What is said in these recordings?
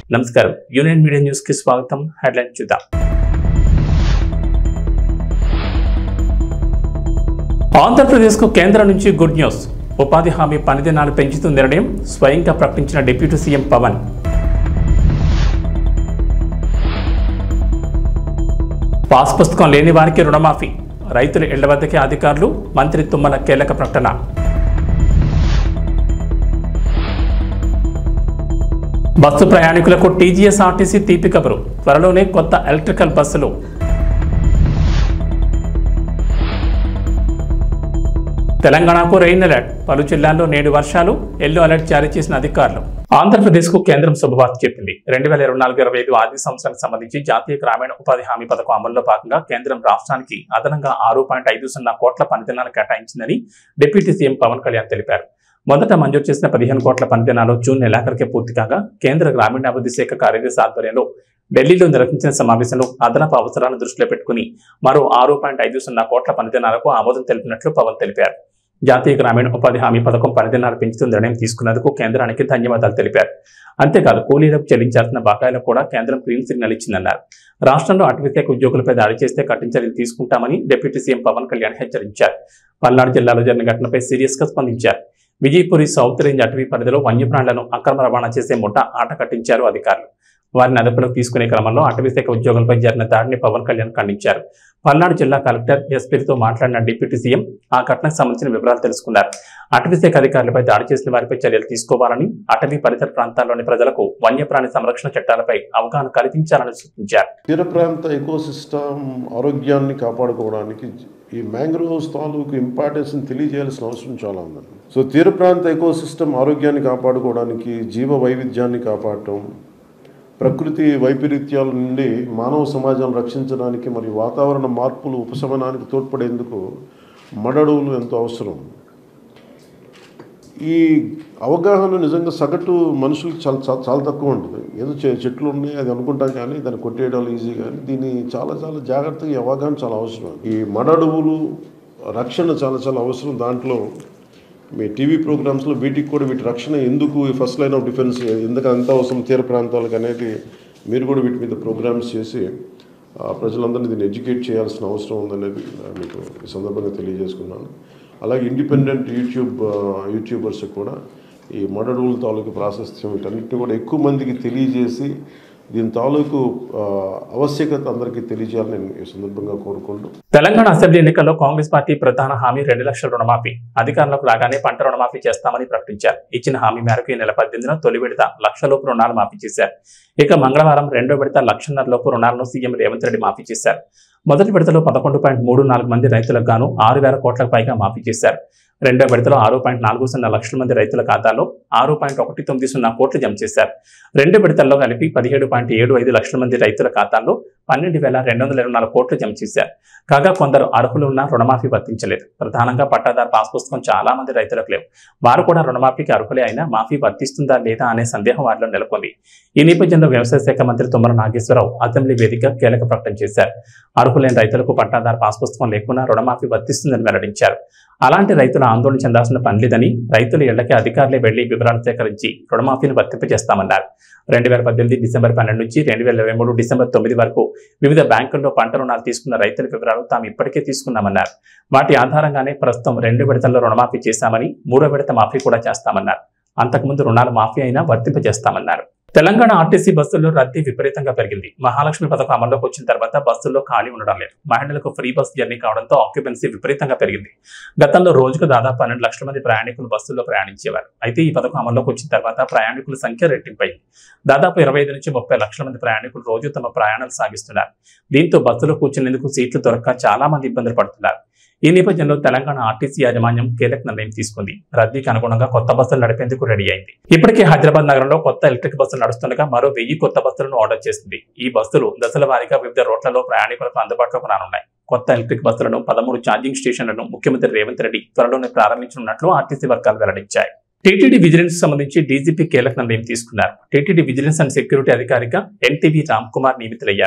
నమస్కారం union media news కి స్వాగతం హెడ్లైన్ చూద్దాం ఆంధ్రప్రదేశ్ కు కేంద్రం నుంచి గుడ్ న్యూస్ ఉపాధి హామీ పని దినాలు పెంచుతున్న నిర్ణయం స్వయంగా ప్రకటించిన డిప్యూటీ సీఎం పవన్ పాస్ పుస్తకం లేని వారికి రుణమాఫీ రైతుల ఇళ్ల వద్దకే అధికారులు మంత్రి తుమ్మల కీలక ప్రకటన బస్సు ప్రయాణికులకు టీజీఎస్ ఆర్టీసీ తీపి కబురు త్వరలోనే కొత్త ఎలక్ట్రికల్ బస్సులు తెలంగాణకు రెయిన్ అలర్ట్ పలు జిల్లాల్లో నేడు వర్షాలు ఎల్లో అలర్ట్ జారీ చేసిన అధికారులు ఆంధ్రప్రదేశ్ కు కేంద్రం శుభవార్త చెప్పింది రెండు వేల ఇరవై నాలుగు ఇరవై ఐదు ఆర్థిక సంవత్సరానికి సంబంధించి జాతీయ గ్రామీణ ఉపాధి హామీ పథకం అమల్లో భాగంగా కేంద్రం రాష్ట్రానికి అదనంగా ఆరు పాయింట్ ఐదు సున్నా కోట్ల పనిదినాలు కేటాయించిందని డిప్యూటీ సీఎం పవన్ కళ్యాణ్ తెలిపారు మొదట మంజూరు చేసిన పదిహేను కోట్ల పనిదినాలు జూన్ నెలాఖరికే పూర్తి కాగా కేంద్ర గ్రామీణాభివృద్ధి శాఖ కార్యదర్శి ఆధ్వర్యంలో ఢిల్లీలో నిర్వహించిన సమావేశంలో అదనపు అవసరాలను దృష్టిలో పెట్టుకుని మరో ఆరు పాయింట్ ఐదు సున్నా కోట్ల పనిదినాలకు ఆమోదం తెలిపినట్లు పవన్ తెలిపారు జాతీయ గ్రామీణ ఉపాధి హామీ పథకం పనిదినాలు పెంచుతూ నిర్ణయం తీసుకున్నందుకు కేంద్రానికి ధన్యవాదాలు తెలిపారు అంతేకాదు కూలీలకు చెల్లించాల్సిన బకాయిలకు కూడా కేంద్రం గ్రీన్ సిగ్నల్ ఇచ్చిందన్నారు రాష్ట్రంలో అటవీశాఖ ఉద్యోగులపై దాడి చేస్తే కఠిన చర్యలు తీసుకుంటామని డిప్యూటీ సీఎం పవన్ కళ్యాణ్ హెచ్చరించారు పల్నాడు జిల్లాలో జరిగిన ఘటనపై సీరియస్ గా స్పందించారు విజయపురి సౌత్ రేంజ్ అటవీ పరిధిలో వన్యప్రాణులను అక్రమ రవాణా చేసే ముఠ ఆట కట్టించారు అధికారులు వారిని అదుపులోకి తీసుకునే క్రమంలో అటవీశాఖ ఉద్యోగులపై జరిగిన దాడిని పవన్ కళ్యాణ్ ఖండించారు పల్నాడు జిల్లా కలెక్టర్ ఎస్పీలతో మాట్లాడిన డిప్యూటీ సీఎం ఆ ఘటనకు సంబంధించిన వివరాలు తెలుసుకున్నారు అటవీశాఖ అధికారులపై దాడి చేసిన వారిపై చర్యలు తీసుకోవాలని అటవీ పరిసర ప్రాంతాల్లోని ప్రజలకు వన్యప్రాణి సంరక్షణ చట్టాలపై అవగాహన కల్పించాలని సూచించారు తీర ప్రాంత ఎకోసిస్టమ్ ఆరోగ్యాన్ని కాపాడుకోవడానికి ఈ మ్యాంగ్రోవ్స్ తాలూకు ఇంపార్టెన్స్ని తెలియజేయాల్సిన అవసరం చాలా ఉందండి సో తీర ప్రాంత ఎకోసిస్టమ్ ఆరోగ్యాన్ని కాపాడుకోవడానికి జీవ వైవిధ్యాన్ని కాపాడటం ప్రకృతి వైపరీత్యాల నుండి మానవ సమాజాన్ని రక్షించడానికి మరియు వాతావరణ మార్పులు ఉపశమనానికి తోడ్పడేందుకు మడడువులు ఎంతో అవసరం ఈ అవగాహన నిజంగా సగటు మనుషులకి చాలా చాలా చాలా తక్కువ ఉంటుంది ఏదో చె- చెట్లు ఉన్నాయి అది అనుకుంటాం కానీ దాన్ని కొట్టేయడం ఈజీ కానీ దీన్ని చాలా చాలా జాగ్రత్తగా ఈ అవగాహన చాలా అవసరం ఈ మడడువులు రక్షణ చాలా చాలా అవసరం దాంట్లో మీ టీవీ ప్రోగ్రామ్స్లో వీటికి కూడా వీటి రక్షణ ఎందుకు ఈ ఫస్ట్ లైన్ ఆఫ్ డిఫెన్స్ ఎందుకు అంత అవసరం తీర ప్రాంతాలకు అనేది మీరు కూడా వీటి మీద ప్రోగ్రామ్స్ చేసి ఆ, ప్రజలందరినీ దీన్ని ఎడ్యుకేట్ చేయాల్సిన అవసరం ఉందనేది మీకు ఈ సందర్భంగా తెలియజేసుకున్నాను అలాగే ఇండిపెండెంట్ యూట్యూబ్ ఆ, యూట్యూబర్స్ కూడా ఈ మడడూల తాలూకు ప్రాశస్త్యం వీటన్నిటిని కూడా ఎక్కువ మందికి తెలియజేసి దీని తాలూకు ఆ, ఆవశ్యకత అందరికీ తెలియజేయాలని నేను ఈ సందర్భంగా కోరుకుంటూ తెలంగాణ అసెంబ్లీ ఎన్నికల్లో కాంగ్రెస్ పార్టీ ప్రధాన హామీ రెండు లక్షల రుణమాఫీ అధికారంలోకి రాగానే పంట రుణమాఫీ చేస్తామని ప్రకటించారు ఇచ్చిన హామీ మేరకు ఈ నెల పద్దెనిమిదిన తొలి విడత లక్షలోపు రుణాలు మాఫీ చేశారు ఇక మంగళవారం రెండో విడత లక్షన్నర లోపు రుణాలను సీఎం రేవంత్ రెడ్డి మాఫీ చేశారు మొదటి విడతలో పదకొండు పాయింట్ మూడు నాలుగు మంది రైతులకు గాను ఆరు వేల కోట్లకు పైగా మాఫీ చేశారు రెండో విడతలో ఆరు పాయింట్ నాలుగు సున్నా లక్షల మంది రైతుల ఖాతాలో ఆరు పాయింట్ ఒకటి తొమ్మిది సున్నా కోట్లు జమ చేశారు రెండు విడతల్లో కలిపి పదిహేడు పాయింట్ ఏడు ఐదు లక్షల మంది రైతుల ఖాతాల్లో పన్నెండు వేల రెండు వందల ఇరవై నాలుగు కోట్లు జమ చేశారు కాగా కొందరు అర్హులు ఉన్న రుణమాఫీ వర్తించలేదు ప్రధానంగా పట్టాదారు పాస్ పుస్తకం చాలా మంది రైతులకు లేవు వారు కూడా రుణమాఫీకి అర్హులే అయినా మాఫీ వర్తిస్తుందా లేదా అనే సందేహం వారిలో నెలకొంది ఈ నేపథ్యంలో వ్యవసాయ శాఖ మంత్రి తుమ్మల నాగేశ్వరరావు అసెంబ్లీ వేదిక కీలక ప్రకటన చేశారు అర్హులైన రైతులకు పట్టాదారు పాస్ పుస్తకం లేకున్నా రుణమాఫీ వర్తిస్తుందని వెల్లడించారు అలాంటి రైతులు ఆందోళన చెందాల్సిన పని లేదని రైతుల ఇళ్లకి అధికారులే వెళ్లి వివరాలు సేకరించి రుణమాఫీని వర్తింపజేస్తామన్నారు రెండు వేల పద్దెనిమిది డిసెంబర్ పన్నెండు నుంచి రెండు వేల ఇరవై మూడు డిసెంబర్ తొమ్మిది వరకు వివిధ బ్యాంకుల్లో పంట రుణాలు తీసుకున్న రైతుల వివరాలు తాము ఇప్పటికే తీసుకున్నామన్నారు వాటి ఆధారంగానే ప్రస్తుతం రెండు విడతల్లో రుణమాఫీ చేశామని మూడో విడత మాఫీ కూడా చేస్తామన్నారు అంతకుముందు రుణాలు మాఫీ అయినా వర్తింపజేస్తామన్నారు తెలంగాణ ఆర్టీసీ బస్సుల్లో రద్దీ విపరీతంగా పెరిగింది మహాలక్ష్మి పథకం అమల్లోకి వచ్చిన తర్వాత బస్సుల్లో ఖాళీ ఉండడం లేదు మహిళలకు ఫ్రీ బస్ జర్నీ కావడంతో ఆక్యుపెన్సీ విపరీతంగా పెరిగింది గతంలో రోజుకు దాదాపు పన్నెండు లక్షల మంది ప్రయాణికులు బస్సుల్లో ప్రయాణించేవారు అయితే ఈ పథకం అమల్లోకి వచ్చిన తర్వాత ప్రయాణికుల సంఖ్య రెట్టింపైంది దాదాపు ఇరవై ఐదు నుంచి ముప్పై లక్షల మంది ప్రయాణికులు రోజు తమ ప్రయాణాలు సాగిస్తున్నారు దీంతో బస్సులో కూర్చునేందుకు సీట్లు దొరక్క చాలా మంది ఇబ్బందులు పడుతున్నారు ఈ నేపథ్యంలో తెలంగాణ ఆర్టీసీ యాజమాన్యం కీలక నిర్ణయం తీసుకుంది రద్దీకి అనుగుణంగా కొత్త బస్సులు నడిపేందుకు రెడీ అయింది ఇప్పటికే హైదరాబాద్ నగరంలో కొత్త ఎలక్ట్రిక్ బస్సులు నడుస్తుండగా మరో వెయ్యి కొత్త బస్సులను ఆర్డర్ చేసింది ఈ బస్సులు దశల వారీగా వివిధ రోడ్లలో ప్రయాణికులకు అందుబాటులోకి రానున్నాయి కొత్త ఎలక్ట్రిక్ బస్సులను పదమూడు ఛార్జింగ్ స్టేషన్లను ముఖ్యమంత్రి రేవంత్ రెడ్డి త్వరలోనే ప్రారంభించనున్నట్లు ఆర్టీసీ వర్గాలు వెల్లడించాయి టీటీడీ విజిలెన్స్ సంబంధించి డీజీపీ కీలక నిర్ణయం తీసుకున్నారు టీటీడీ విజిలెన్స్ అండ్ సెక్యూరిటీ అధికారిగా ఎన్టీవీ రామ్ కుమార్ నియమితులయ్యారు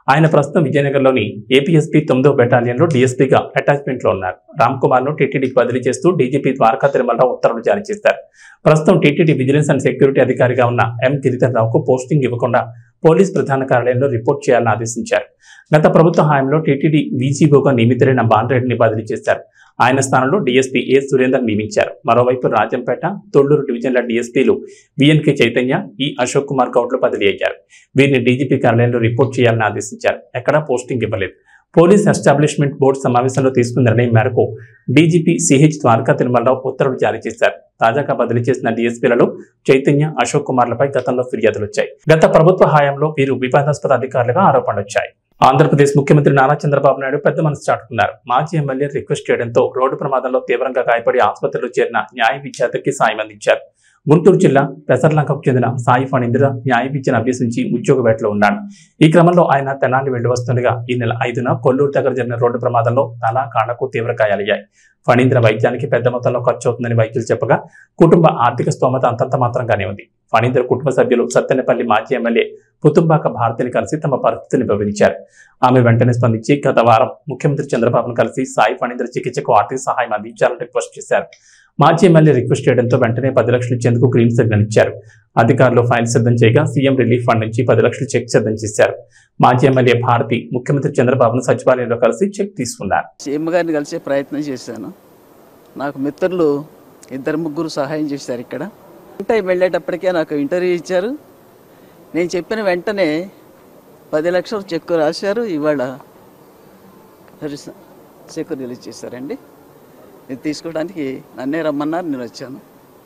ఆయన ప్రస్తుతం విజయనగరంలోని ఏపీఎస్పీ తొమ్మిదో బెటాలియన్లో డీఎస్పీగా అటాచ్మెంట్ లో ఉన్నారు రామ్ కుమార్ ను టీటీడీకి బదిలీ చేస్తూ డీజీపీ ద్వారకా తిరుమలరావు ఉత్తర్వులు జారీ చేశారు ప్రస్తుతం టీటీడీ విజిలెన్స్ అండ్ సెక్యూరిటీ అధికారిగా ఉన్న ఎం గిరిధర్ రావుకు పోస్టింగ్ ఇవ్వకుండా పోలీస్ ప్రధాన కార్యాలయంలో రిపోర్ట్ చేయాలని ఆదేశించారు గత ప్రభుత్వ హయాంలో టీటీడీ వీజీఓగా నియమితులైన బాలరెడ్డిని బదిలీ చేశారు ఆయన స్థానంలో డీఎస్పీ ఏ సురేందర్ నియమించారు మరోవైపు రాజంపేట తొళ్లూరు డివిజన్ల డీఎస్పీలు విఎన్కే చైతన్య ఈ అశోక్ కుమార్ గౌడ్లు బదిలీ అయ్యారు వీరిని డీజీపీ కార్యాలయంలో రిపోర్ట్ చేయాలని ఆదేశించారు ఎక్కడా పోస్టింగ్ ఇవ్వలేదు పోలీస్ ఎస్టాబ్లిష్మెంట్ బోర్డు సమావేశంలో తీసుకున్న నిర్ణయం మేరకు డీజీపీ సిహెచ్ ద్వారకా తిరుమలరావు ఉత్తర్వులు జారీ చేశారు తాజాగా బదిలీ చేసిన డీఎస్పీలలో చైతన్య అశోక్ కుమార్లపై గతంలో ఫిర్యాదులు వచ్చాయి గత ప్రభుత్వ హయాంలో వీరు వివాదాస్పద అధికారులుగా ఆరోపణలు వచ్చాయి ఆంధ్రప్రదేశ్ ముఖ్యమంత్రి నారా చంద్రబాబు నాయుడు పెద్ద మనసు చాటుకున్నారు మాజీ ఎమ్మెల్యే రిక్వెస్ట్ చేయడంతో రోడ్డు ప్రమాదంలో తీవ్రంగా గాయపడి ఆసుపత్రిలో చేరిన న్యాయ విద్యార్థికి సాయం అందించారు గుంటూరు జిల్లా పెసర్లంకకు చెందిన సాయి ఫణీంద్ర న్యాయ విద్యను అభ్యసించి ఉద్యోగ వేటలో ఉన్నాడు ఈ క్రమంలో ఆయన తెనాలి వెళ్లి వస్తుండగా ఈ నెల ఐదున కొల్లూరు దగ్గర జరిగిన రోడ్డు ప్రమాదంలో తల కాళ్లకు తీవ్ర గాయాలయ్యాయి ఫణీంద్ర వైద్యానికి పెద్ద మొత్తంలో ఖర్చు అవుతుందని వైద్యులు చెప్పగా కుటుంబ ఆర్థిక స్తోమత అంతంత మాత్రంగానే ఉంది ఫణీంద్ర కుటుంబ సభ్యులు సత్తెనపల్లి మాజీ ఎమ్మెల్యే పుతుంబాక భారతిని కలిసి తమ పరిస్థితిని వివరించారు ఆమె వెంటనే స్పందించి గత వారం ముఖ్యమంత్రి చంద్రబాబును కలిసి సాయి ఫణీంద్ర చికిత్సకు ఆర్థిక సహాయం అందించాలని రిక్వెస్ట్ చేశారు మాజీ ఎమ్మెల్యే రిక్వెస్ట్ చేయడంతో వెంటనే పది లక్షలు ఇచ్చేందుకు గ్రీన్ సిగ్నల్ ఇచ్చారు అధికారులు ఫైల్ సిద్ధం చేయగా సీఎం రిలీఫ్ ఫండ్ నుంచి పది లక్షలు చెక్ సిద్ధం చేశారు మాజీ ఎమ్మెల్యే భారతి ముఖ్యమంత్రి చంద్రబాబును సచివాలయంలో కలిసి చెక్ తీసుకున్నారు సీఎం గారిని కలిసే ప్రయత్నం చేశాను నాకు మిత్రులు ఇద్దరు ముగ్గురు సహాయం చేశారు ఇక్కడ టైం వెళ్ళేటప్పటికే నాకు ఇంటర్వ్యూ ఇచ్చారు నేను చెప్పిన వెంటనే పది లక్షలు చెక్కు రాశారు ఇవాళ రిస- చెక్కు రిలీజ్ చేశారండి ఇది తీసుకోవడానికి నన్నే రమ్మన్నారు నేను వచ్చాను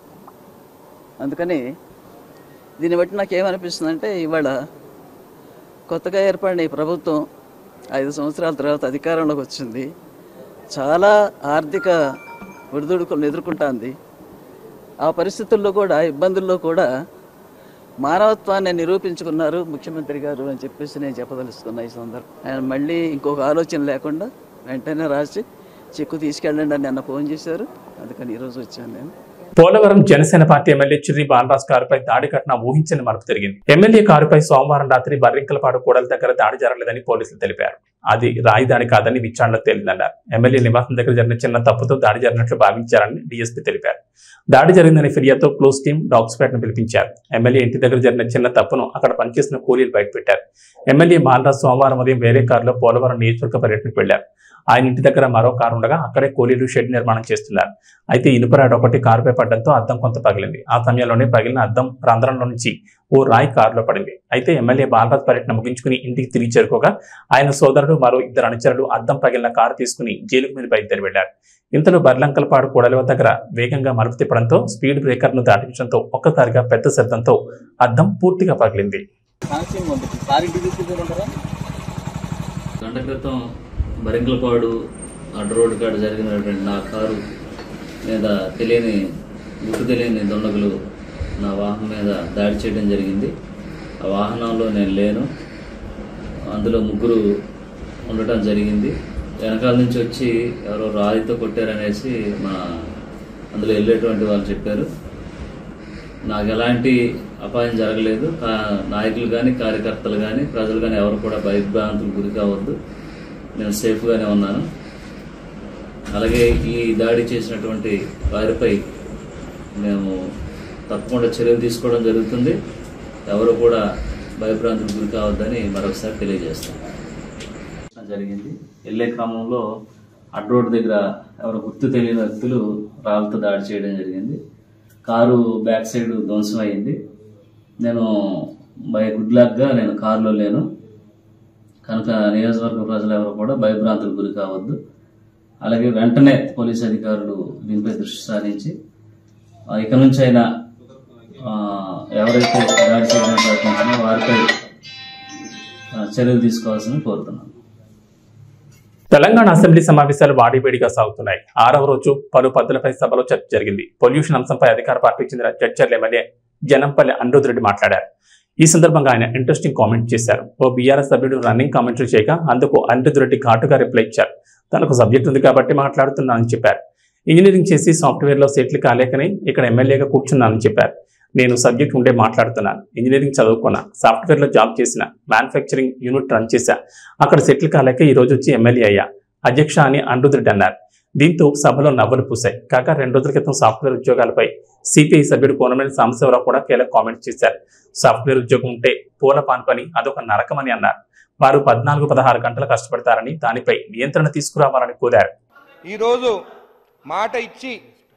అందుకని దీన్ని బట్టి నాకు ఏమనిపిస్తుందంటే ఇవాళ కొత్తగా ఏర్పడిన ఈ ప్రభుత్వం ఐదు సంవత్సరాల తర్వాత అధికారంలోకి వచ్చింది చాలా ఆర్థిక ఒడిదుడుకులను ఎదుర్కొంటుంది ఆ పరిస్థితుల్లో కూడా ఇబ్బందుల్లో కూడా మానవత్వాన్ని నిరూపించుకున్నారు ముఖ్యమంత్రి గారు అని చెప్పేసి నేను చెప్పదలుచుకున్నా ఈ సందర్భం ఆయన మళ్ళీ ఇంకొక ఆలోచన లేకుండా వెంటనే రాసి చెక్కు తీసుకెళ్ళండి అని నిన్న ఫోన్ చేశారు అందుకని ఈరోజు వచ్చాను నేను పోలవరం జనసేన పార్టీ ఎమ్మెల్యే చిర్రి బాలరాజ్ కారుపై దాడి ఘటన ఊహించని మరపు జరిగింది ఎమ్మెల్యే కారుపై సోమవారం రాత్రి బర్రింకలపాడు కూడల దగ్గర దాడి జరగలేదని పోలీసులు తెలిపారు అది రాయి దాడి కాదని విచారణలో తేలిందన్నారు ఎమ్మెల్యే నివాసం దగ్గర జరిగిన చిన్న తప్పుతో దాడి జరిగినట్లు భావించారని డీఎస్పీ తెలిపారు దాడి జరిగిందని ఫిర్యాదుతో క్లోజ్ టీం డాగ్స్పేటను పిలిపించారు ఎమ్మెల్యే ఇంటి దగ్గర జరిగిన చిన్న తప్పును అక్కడ పనిచేసిన కూలీలు బయటపెట్టారు ఎమ్మెల్యే బాలరాజ్ సోమవారం ఉదయం వేరే కారులో పోలవరం నియోజకవర్గ పర్యటనకు వెళ్లారు ఆయన ఇంటి దగ్గర మరో కారు ఉండగా అక్కడే కూలీలు షెడ్ నిర్మాణం చేస్తున్నారు అయితే ఇనుపరాడు ఒకటి కారుపై పడడంతో అద్దం కొంత పగిలింది ఆ సమయంలోనే పగిలిన అద్దం రంధ్రంలో నుంచి ఓ రాయి కారులో పడింది అయితే ఎమ్మెల్యే బాలరాజ్ పర్యటన ముగించుకుని ఇంటికి తిరిగి చేరుకోగా ఆయన సోదరుడు మరో ఇద్దరు అనుచరులు అద్దం పగిలిన కారు తీసుకుని జైలుకు మీద బయలుదేరి వెళ్లారు ఇంతలో బర్లంకలపాడు కూడలి దగ్గర వేగంగా మలుపు తిప్పడంతో స్పీడ్ బ్రేకర్ను దాటించడంతో ఒక్కసారిగా పెద్ద శబ్దంతో అద్దం పూర్తిగా పగిలింది గంట క్రితం బరింకలపాడు అడ్డ రోడ్డు కాడ జరిగినటువంటి నా కారు మీద తెలియని గుర్తు తెలియని దుండగులు నా వాహనం మీద దాడి చేయడం జరిగింది ఆ వాహనంలో నేను లేను అందులో ముగ్గురు ఉండటం జరిగింది వెనకాల నుంచి వచ్చి ఎవరో రాయితో కొట్టారనేసి మా అందులో వెళ్ళేటువంటి వాళ్ళు చెప్పారు నాకు ఎలాంటి అపాయం జరగలేదు కా- నాయకులు కానీ కార్యకర్తలు కానీ ప్రజలు కానీ ఎవరు కూడా భయభ్రాంతులు గురి కావద్దు నేను సేఫ్గానే ఉన్నాను అలాగే ఈ దాడి చేసినటువంటి వారిపై మేము తప్పకుండా చర్యలు తీసుకోవడం జరుగుతుంది ఎవరు కూడా భయభ్రాంతులకు గురి కావద్దని మరొకసారి తెలియజేస్తాం జరిగింది వెళ్ళే క్రమంలో అడ్ రోడ్ దగ్గర ఎవరు గుర్తు తెలియని వ్యక్తులు రాళ్ళతో దాడి చేయడం జరిగింది కారు బ్యాక్ సైడ్ ధ్వంసం అయింది నేను బై గుడ్ లక్గా నేను కారులో లేను కనుక నియోజకవర్గ ప్రజలు ఎవరు కూడా భయభ్రాంతులకు గురి కావద్దు అలాగే వెంటనే పోలీస్ అధికారులు దీనిపై దృష్టి సారించి ఆ, ఇక నుంచి అయినా ఆ, ఎవరైతే దాడి చేయడానికి ప్రయత్నించారో వారిపై ఆ, చర్యలు తీసుకోవాల్సింది కోరుతున్నాను తెలంగాణ అసెంబ్లీ సమావేశాలు వాడివేడిగా సాగుతున్నాయి ఆరవ రోజు పలు పద్ధతులపై సభలో చర్చ జరిగింది పొల్యూషన్ అంశంపై అధికార పార్టీకి చెందిన జడ్చర్ల ఎమ్మెల్యే జనంపల్లి అనిరుద్ రెడ్డి మాట్లాడారు ఈ సందర్భంగా ఆయన ఇంట్రెస్టింగ్ కామెంట్ చేశారు ఓ బీఆర్ఎస్ సభ్యుడు రన్నింగ్ కామెంటరీ చేయగా అందుకు అనిరుద్ రెడ్డి ఘాటుగా రిప్లై ఇచ్చారు తనకు సబ్జెక్ట్ ఉంది కాబట్టి మాట్లాడుతున్నానని చెప్పారు ఇంజనీరింగ్ చేసి సాఫ్ట్వేర్లో సీట్లు కాలేకని ఇక్కడ ఎమ్మెల్యేగా కూర్చున్నానని చెప్పారు నేను సబ్జెక్ట్ ఉండే మాట్లాడుతున్నాను ఇంజనీరింగ్ చదువుకున్నా సాఫ్ట్వేర్లో జాబ్ చేసిన మ్యానుఫ్యాక్చరింగ్ యూనిట్ రన్ చేశా అక్కడ సెటిల్ కాలేక ఈ రోజు వచ్చి ఎమ్మెల్యే అయ్యా అధ్యక్ష అని అనిరుద్ధుడు అన్నారు దీంతో సభలో నవ్వులు పూశాయి కాగా రెండు రోజుల క్రితం సాఫ్ట్వేర్ ఉద్యోగాలపై సిపిఐ సభ్యుడు కోనమేని సాంబశివరావు కూడా కీలక కామెంట్స్ చేశారు సాఫ్ట్వేర్ ఉద్యోగం ఉంటే పూల పాన్ పని అదొక నరకమని అన్నారు వారు పద్నాలుగు పదహారు గంటలు కష్టపడతారని దానిపై నియంత్రణ తీసుకురావాలని కోరారు ఈరోజు మాట ఇచ్చి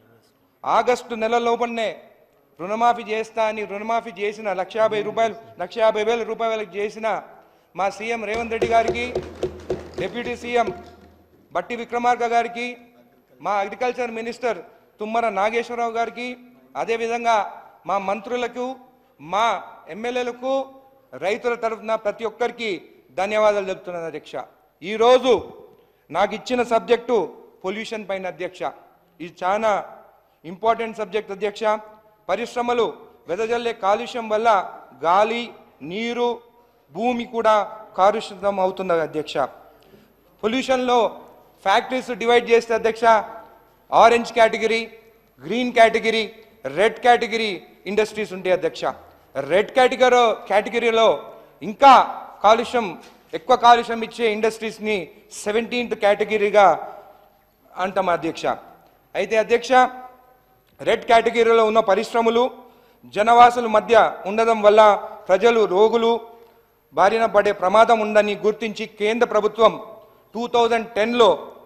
ఆగస్టు నెల లోపలనే రుణమాఫీ చేస్తా అని రుణమాఫీ చేసిన లక్ష యాభై రూపాయలు లక్ష యాభై వేల రూపాయలకు చేసిన మా సీఎం రేవంత్ రెడ్డి గారికి డిప్యూటీ సీఎం బట్టి విక్రమార్క గారికి మా అగ్రికల్చర్ మినిస్టర్ తుమ్మర నాగేశ్వరరావు గారికి అదేవిధంగా మా మంత్రులకు మా ఎమ్మెల్యేలకు రైతుల తరఫున ప్రతి ఒక్కరికి ధన్యవాదాలు చెప్తున్నాను అధ్యక్ష ఈరోజు నాకు ఇచ్చిన సబ్జెక్టు పొల్యూషన్ పైన అధ్యక్ష ఇది చాలా ఇంపార్టెంట్ సబ్జెక్ట్ అధ్యక్ష పరిశ్రమలు వెదజల్లే కాలుష్యం వల్ల గాలి నీరు భూమి కూడా కాలుష్యం అవుతుంది అధ్యక్ష పొల్యూషన్లో ఫ్యాక్టరీస్ డివైడ్ చేస్తే అధ్యక్ష orange category green category red category industries ఉంటాయి అధ్యక్ష రెడ్ కేటగిరీ కేటగిరీలో ఇంకా కాలుష్యం ఎక్కువ కాలుష్యం ఇచ్చే ఇండస్ట్రీస్ని సెవెంటీన్త్ కేటగిరీగా అంటాం అధ్యక్ష అయితే అధ్యక్ష రెడ్ కేటగిరీలో ఉన్న పరిశ్రమలు జనవాసుల మధ్య ఉండడం వల్ల ప్రజలు రోగులు బారిన పడే ప్రమాదం ఉందని గుర్తించి కేంద్ర ప్రభుత్వం టూ థౌజండ్ టెన్లో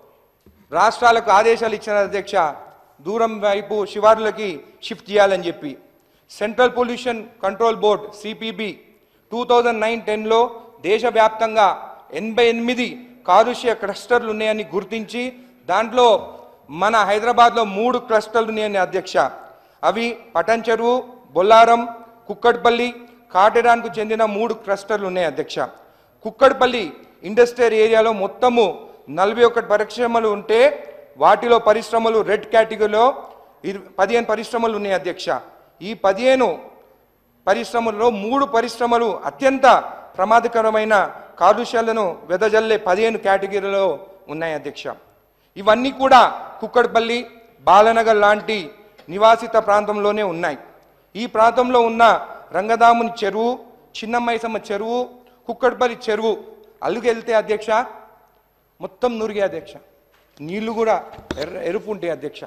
రాష్ట్రాలకు ఆదేశాలు ఇచ్చిన అధ్యక్ష దూరం వైపు శివారులకి షిఫ్ట్ చేయాలని చెప్పి central pollution control board CPB two thousand nine టెన్లో దేశవ్యాప్తంగా ఎనభై ఎనిమిది కాలుష్య క్లస్టర్లు ఉన్నాయని గుర్తించి దాంట్లో మన హైదరాబాద్లో మూడు క్లస్టర్లు ఉన్నాయని అధ్యక్ష అవి పటన్ చెరువు బొల్లారం కుక్కడ్పల్లి కాటెరాన్కు చెందిన మూడు క్లస్టర్లు ఉన్నాయి అధ్యక్ష కుక్కడ్పల్లి ఇండస్ట్రియల్ ఏరియాలో మొత్తము నలభై ఒకటి పరిశ్రమలు ఉంటే వాటిలో పరిశ్రమలు రెడ్ కేటగిరీలో ఇరు పదిహేను పరిశ్రమలు ఉన్నాయి అధ్యక్ష ఈ పదిహేను పరిశ్రమల్లో మూడు పరిశ్రమలు అత్యంత ప్రమాదకరమైన కాలుష్యాలను వెదజల్లే పదిహేను కేటగిరీలో ఉన్నాయి అధ్యక్ష ఇవన్నీ కూడా కుక్కడ్పల్లి బాలనగర్ లాంటి నివాసిత ప్రాంతంలోనే ఉన్నాయి ఈ ప్రాంతంలో ఉన్న రంగదాముని చెరువు చిన్నమైసమ్మ చెరువు కుక్కడ్పల్లి చెరువు అల్లుకెళ్తే అధ్యక్ష మొత్తం నురిగే అధ్యక్ష నీళ్లు కూడా ఎర్ర ఎరుపు ఉంటాయి అధ్యక్ష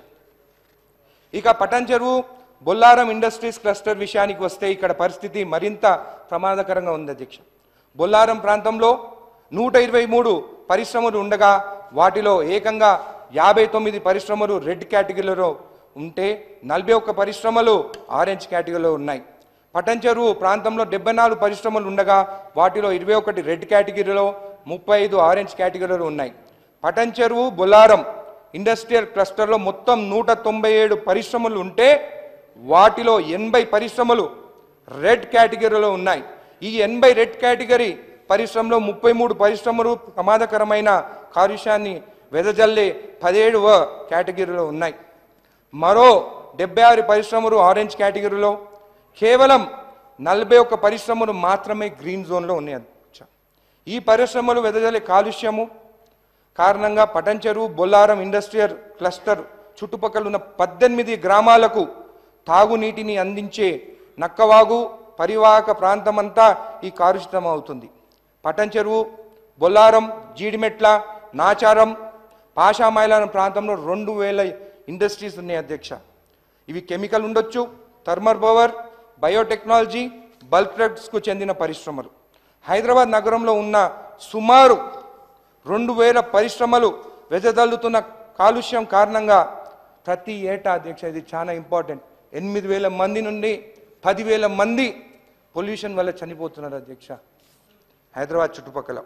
ఇక పటన్ చెరువు బొల్లారం ఇండస్ట్రీస్ క్లస్టర్ విషయానికి వస్తే ఇక్కడ పరిస్థితి మరింత ప్రమాదకరంగా ఉంది అధ్యక్ష బొల్లారం ప్రాంతంలో నూట ఇరవై మూడు పరిశ్రమలు ఉండగా వాటిలో ఏకంగా యాభై తొమ్మిది పరిశ్రమలు రెడ్ కేటగిరీలో ఉంటే నలభై ఒక్క పరిశ్రమలు ఆరెంజ్ కేటగిరీలో ఉన్నాయి పటన్ చెరువు ప్రాంతంలో డెబ్బై నాలుగు పరిశ్రమలు ఉండగా వాటిలో ఇరవై ఒకటి రెడ్ కేటగిరీలో ముప్పై ఐదు ఆరెంజ్ కేటగిరీలో ఉన్నాయి పటన్ చెరువు బొల్లారం ఇండస్ట్రియల్ క్లస్టర్లో మొత్తం నూట తొంభై ఏడు పరిశ్రమలు ఉంటే వాటిలో ఎనభై పరిశ్రమలు రెడ్ కేటగిరీలో ఉన్నాయి ఈ ఎనభై రెడ్ కేటగిరీ పరిశ్రమలో ముప్పై మూడు పరిశ్రమలు ప్రమాదకరమైన కాలుష్యాన్ని వెదజల్లే పదిహేడు కేటగిరీలో ఉన్నాయి మరో డెబ్బై ఆరు పరిశ్రమలు ఆరెంజ్ కేటగిరీలో కేవలం నలభై ఒక్క పరిశ్రమలు మాత్రమే గ్రీన్ జోన్లో ఉన్నాయి అధ్యక్ష. ఈ పరిశ్రమలు వెదజల్లే కాలుష్యము కారణంగా పటన్ చెరువు బొల్లారం ఇండస్ట్రియల్ క్లస్టర్ చుట్టుపక్కల ఉన్న పద్దెనిమిది గ్రామాలకు తాగునీటిని అందించే నక్కవాగు పరివాహక ప్రాంతమంతా ఈ కాలుష్యం అవుతుంది పటన్ చెరువు బొల్లారం జీడిమెట్ల నాచారం పాషామైలారం ప్రాంతంలో రెండు వేల ఇండస్ట్రీస్ ఉన్నాయి అధ్యక్ష ఇవి కెమికల్ ఉండొచ్చు థర్మల్ పవర్ బయోటెక్నాలజీ బల్క్ డ్రగ్స్కు చెందిన పరిశ్రమలు హైదరాబాద్ నగరంలో ఉన్న సుమారు రెండు వేల పరిశ్రమలు వెదజల్లుతున్న కాలుష్యం కారణంగా ప్రతి ఏటా అధ్యక్ష ఇది చాలా ఇంపార్టెంట్ ఎనిమిది వేల మంది నుండి పదివేల మంది పొల్యూషన్ వల్ల చనిపోతున్నారు అధ్యక్ష హైదరాబాద్ చుట్టుపక్కల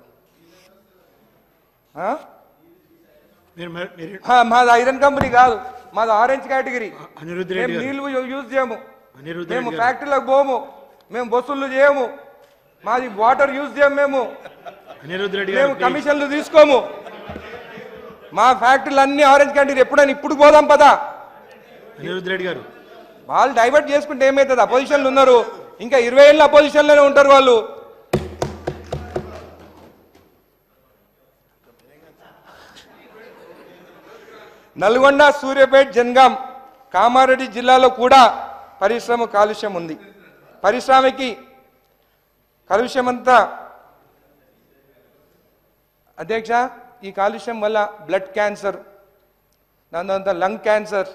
ఆ? మీరు మరి- మీరు ఆ, మాది ఐరన్ కంపెనీ కాదు మాది ఆరెంజ్ కేటగిరీ అనిరుద్ధ్ మేము రెడ్డి గారు నీళ్లు యూ- యూజ్ చేయము అనిరుద్ధ్ మేము రెడ్డి గారు ఫ్యాక్టరీలకు పోము మేము బస్సులు చేయము మాది వాటర్ యూజ్ చేయము మేము అనిరుద్ధ్ రెడ్డి మేము గారు please. కమిషన్లు తీసుకోము మా ఫ్యాక్టరీలు అన్ని ఆరెంజ్ కేటగిరీ ఎప్పుడైనా ఇప్పుడు పోదాం పదా అనిరుద్ధ్ రెడ్డి గారు వాళ్ళు డైవర్ట్ చేసుకుంటే ఏమవుతుంది అపోజిషన్లు ఉన్నారు ఇంకా ఇరవై ఏళ్ళ అపోజిషన్లోనే ఉంటారు వాళ్ళు నల్గొండ సూర్యాపేట జనగాం కామారెడ్డి జిల్లాలో కూడా పరిశ్రమ కాలుష్యం ఉంది పరిశ్రమకి కాలుష్యం అంతా అధ్యక్ష ఈ కాలుష్యం వల్ల బ్లడ్ క్యాన్సర్ దాని తర్వాత లంగ్ క్యాన్సర్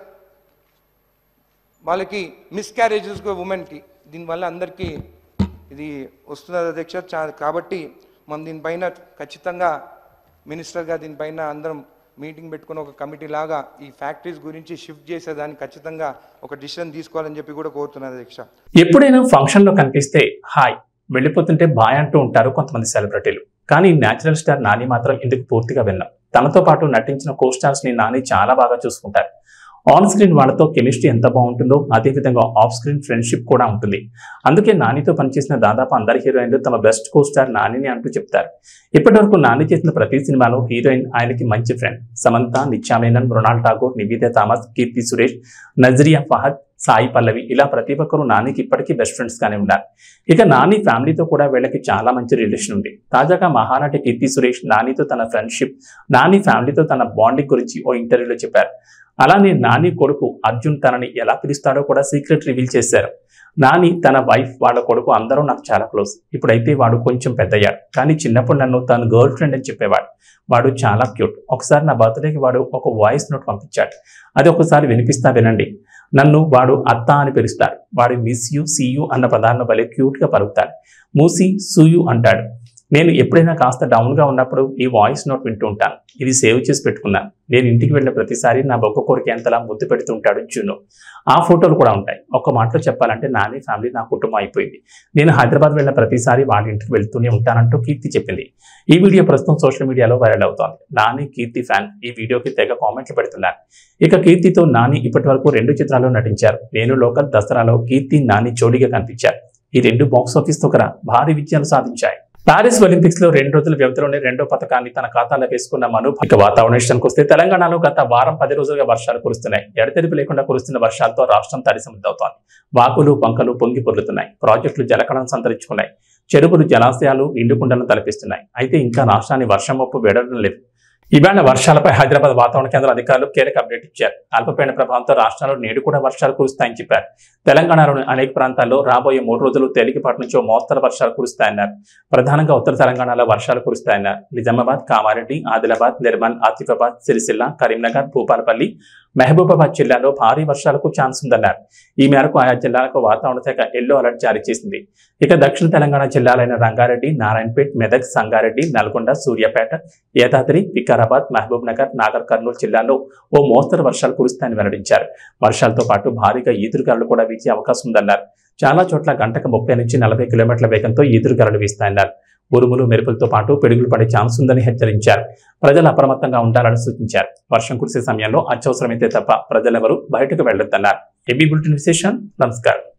వాళ్ళకి మిస్క్యారేజెస్ ఉమెన్కి దీనివల్ల అందరికీ ఇది వస్తున్నది అధ్యక్ష చా- కాబట్టి మనం దీనిపైన ఖచ్చితంగా మినిస్టర్గా దీనిపైన అందరం మీటింగ్ పెట్టుకుని ఒక కమిటీ లాగా ఈ ఫ్యాక్టరీస్ గురించి షిఫ్ట్ చేసేదానికి ఖచ్చితంగా ఒక డిసిషన్ తీసుకోవాలని చెప్పి కూడా కోరుతున్నాను అధ్యక్ష ఎప్పుడైనా ఫంక్షన్ లో కనిపిస్తే హాయ్ వెళ్ళిపోతుంటే బాయ్ అంటూ ఉంటారు కొంతమంది సెలబ్రిటీలు కానీ న్యాచురల్ స్టార్ నాని మాత్రం ఇందుకు పూర్తిగా విన్నాం తనతో పాటు నటించిన కో స్టార్స్ ని నాని చాలా బాగా చూసుకుంటారు ఆన్ స్క్రీన్ వాళ్ళతో కెమిస్ట్రీ ఎంత బాగుంటుందో అదే విధంగా ఆఫ్ స్క్రీన్ ఫ్రెండ్షిప్ కూడా ఉంటుంది అందుకే నానితో పనిచేసిన దాదాపు అందరి హీరోయిన్లు తమ బెస్ట్ కో స్టార్ నానిని అంటూ చెప్తారు ఇప్పటివరకు నాని చేసిన ప్రతి సినిమాలో హీరోయిన్ ఆయనకి మంచి ఫ్రెండ్ సమంత నిత్యా మేనన్ మృణాల్ ఠాగూర్ నివేద థామస్ కీర్తి సురేష్ నజరియా ఫహద్ సాయి పల్లవి ఇలా ప్రతి ఒక్కరు నానికి ఇప్పటికీ బెస్ట్ ఫ్రెండ్స్ గానే ఉన్నారు ఇక నాని ఫ్యామిలీతో కూడా వీళ్ళకి చాలా మంచి రిలేషన్ ఉంది తాజాగా మహానటి కీర్తి సురేష్ నానితో తన ఫ్రెండ్షిప్ నాని ఫ్యామిలీతో తన బాండింగ్ గురించి ఓ ఇంటర్వ్యూలో చెప్పారు అలానే నాని కొడుకు అర్జున్ తనని ఎలా పిలుస్తాడో కూడా సీక్రెట్ రివీల్ చేశారు నాని తన వైఫ్ వాళ్ళ కొడుకు అందరూ నాకు చాలా క్లోజ్ ఇప్పుడైతే వాడు కొంచెం పెద్దయ్యాడు కానీ చిన్నప్పుడు నన్ను తన గర్ల్ ఫ్రెండ్ అని చెప్పేవాడు వాడు చాలా క్యూట్ ఒకసారి నా బర్త్డేకి వాడు ఒక వాయిస్ నోట్ పంపించాడు అది ఒకసారి వినిపిస్తా వినండి నన్ను వాడు అత్త అని పిలుస్తాడు వాడు మిస్ యూ సీ యూ అన్న పదాలను భలే క్యూట్ గా పలుకుతాడు మూసి సూయు అంటాడు నేను ఎప్పుడైనా కాస్త డౌన్ గా ఉన్నప్పుడు ఈ వాయిస్ నోట్ వింటూ ఉంటాను ఇది సేవ్ చేసి పెట్టుకున్నాను నేను ఇంటికి వెళ్ళిన ప్రతిసారి నా బొక్క కొరికి ఎంతలా ముద్దు పెడుతుంటాడు జును ఆ ఫోటోలు కూడా ఉంటాయి ఒక మాటలో చెప్పాలంటే నాని ఫ్యామిలీ నా కుటుంబం అయిపోయింది నేను హైదరాబాద్ వెళ్ళిన ప్రతిసారి వాళ్ళ ఇంటికి వెళ్తూనే ఉంటానంటూ కీర్తి చెప్పింది ఈ వీడియో ప్రస్తుతం సోషల్ మీడియాలో వైరల్ అవుతోంది నాని కీర్తి ఫ్యాన్ ఈ వీడియోకి తెగ కామెంట్లు పెడుతున్నారు ఇక కీర్తితో నాని ఇప్పటి వరకు రెండు చిత్రాల్లో నటించారు నేను లోకల్ దసరాలో కీర్తి నాని జోడీగా కనిపించారు ఈ రెండు బాక్స్ ఆఫీస్ తో కూడా భారీ విజయాలు సాధించాయి పారిస్ ఒలింపిక్స్ లో రెండు రోజుల వ్యవధిలోనే రెండో పథకాన్ని తన ఖాతాలో వేసుకున్న మను ఇక వాతావరణ విషయానికి వస్తే తెలంగాణలో గత వారం పది రోజులుగా వర్షాలు కురుస్తున్నాయి ఎడతెరిపి లేకుండా కురుస్తున్న వర్షాలతో రాష్ట్రం తడిసముద్దవుతోంది వాకులు పంకలు పొంగి పొర్లుతున్నాయి ప్రాజెక్టులు జలకణం సంతరించుకున్నాయి చెరువులు జలాశయాలు నిండుకుండలను తలపిస్తున్నాయి అయితే ఇంకా రాష్ట్రాన్ని వర్షం ముప్పు వేడడం లేదు ఇవాళ వర్షాలపై హైదరాబాద్ వాతావరణ కేంద్ర అధికారులు కీలక అప్డేట్ ఇచ్చారు అల్పపీడన ప్రభావంతో రాష్ట్రంలో నేడు కూడా వర్షాలు కురుస్తాయని చెప్పారు తెలంగాణలోని అనేక ప్రాంతాల్లో రాబోయే మూడు రోజులు తేలికపాటి నుంచి ఓ మోస్తరు వర్షాలు కురుస్తాయన్నారు ప్రధానంగా ఉత్తర తెలంగాణలో వర్షాలు కురుస్తాయన్నారు నిజామాబాద్ కామారెడ్డి ఆదిలాబాద్ నిర్మల్ ఆసిఫాబాద్ సిరిసిల్ల కరీంనగర్ భూపాలపల్లి మహబూబాబాద్ జిల్లాలో భారీ వర్షాలకు ఛాన్స్ ఉందన్నారు ఈ మేరకు ఆయా జిల్లాలకు వాతావరణ శాఖ ఎల్లో అలర్ట్ జారీ చేసింది ఇక దక్షిణ తెలంగాణ జిల్లాలైన రంగారెడ్డి నారాయణపేట్ మెదక్ సంగారెడ్డి నల్గొండ సూర్యాపేట యాదాద్రి వికారాబాద్ మహబూబ్ నగర్ నాగర్ కర్నూలు జిల్లాల్లో ఓ మోస్తరు వర్షాలు కురుస్తాయని వెల్లడించారు వర్షాలతో పాటు భారీగా ఈదురుగాలు కూడా వీచే అవకాశం ఉందన్నారు చాలా చోట్ల గంటకు ముప్పై నుంచి నలభై కిలోమీటర్ల వేగంతో ఈదురుగాలు వీస్తాయన్నారు ఉరుములు మెరుపులతో పాటు పిడుగులు పడే ఛాన్స్ ఉందని హెచ్చరించారు ప్రజలు అప్రమత్తంగా ఉండాలని సూచించారు వర్షం కురిసే సమయంలో అత్యవసరమైతే తప్ప ప్రజలెవరూ బయటకు వెళ్లొద్దన్నారు ఏబీ బులెటిన్ విశేషం నమస్కారం